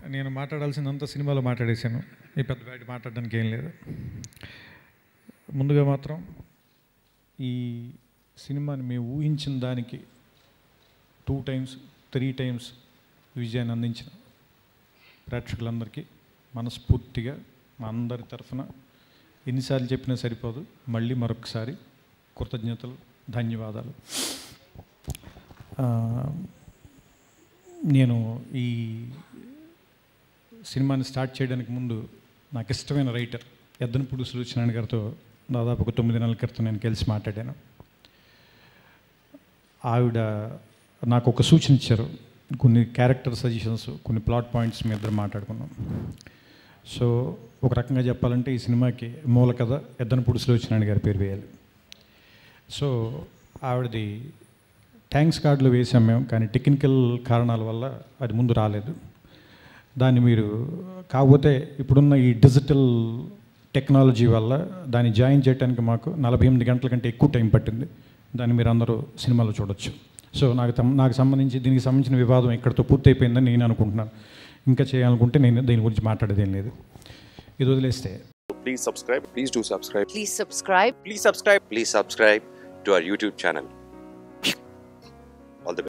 నేను మాట్లాడాల్సిందంతా సినిమాలో మాట్లాడేశాను ఈ పెద్ద బయట మాట్లాడడానికి ఏం లేదు ముందుగా మాత్రం ఈ సినిమాని మేము ఊహించిన దానికి టూ టైమ్స్ త్రీ టైమ్స్ విజయాన్ని అందించిన ప్రేక్షకులందరికీ మనస్ఫూర్తిగా మా అందరి తరఫున ఎన్నిసార్లు చెప్పినా సరిపోదు మళ్ళీ మరొకసారి కృతజ్ఞతలు ధన్యవాదాలు ఆ, నేను ఈ సినిమాని స్టార్ట్ చేయడానికి ముందు నాకు ఇష్టమైన రైటర్ ఎద్దనపూడి సులోచనారాయణ గారితో దాదాపు ఒక తొమ్మిది నెలల క్రితం నేను కలిసి మాట్లాడాను ఆవిడ నాకు ఒక సూచన ఇచ్చారు కొన్ని క్యారెక్టర్ సజెషన్స్ కొన్ని ప్లాట్ పాయింట్స్ మీ ఇద్దరు మాట్లాడుకున్నాం సో ఒక రకంగా చెప్పాలంటే ఈ సినిమాకి మూల కథ ఎద్దనపూడి సులోచనారాయణ గారి పేరు వేయాలి సో ఆవిడది థ్యాంక్స్ కార్డులో వేసాం మేము కానీ టెక్నికల్ కారణాల వల్ల అది ముందు రాలేదు దాన్ని మీరు కాకపోతే ఇప్పుడున్న ఈ డిజిటల్ టెక్నాలజీ వల్ల దాన్ని జాయిన్ చేయడానికి మాకు నలభై ఎనిమిది గంటల కంటే ఎక్కువ టైం పట్టింది దాన్ని మీరు అందరూ సినిమాలో చూడొచ్చు సో నాకు తమ్- నాకు సంబంధించి దీనికి సంబంధించిన వివాదం ఇక్కడితో పూర్తయిపోయిందని నేను అనుకుంటున్నాను ఇంకా చేయాలనుకుంటే నేను దీని గురించి మాట్లాడేదేం లేదు ఇది వదిలేస్తే Please subscribe. Please do subscribe. Please subscribe. Please subscribe. Please subscribe to our YouTube channel.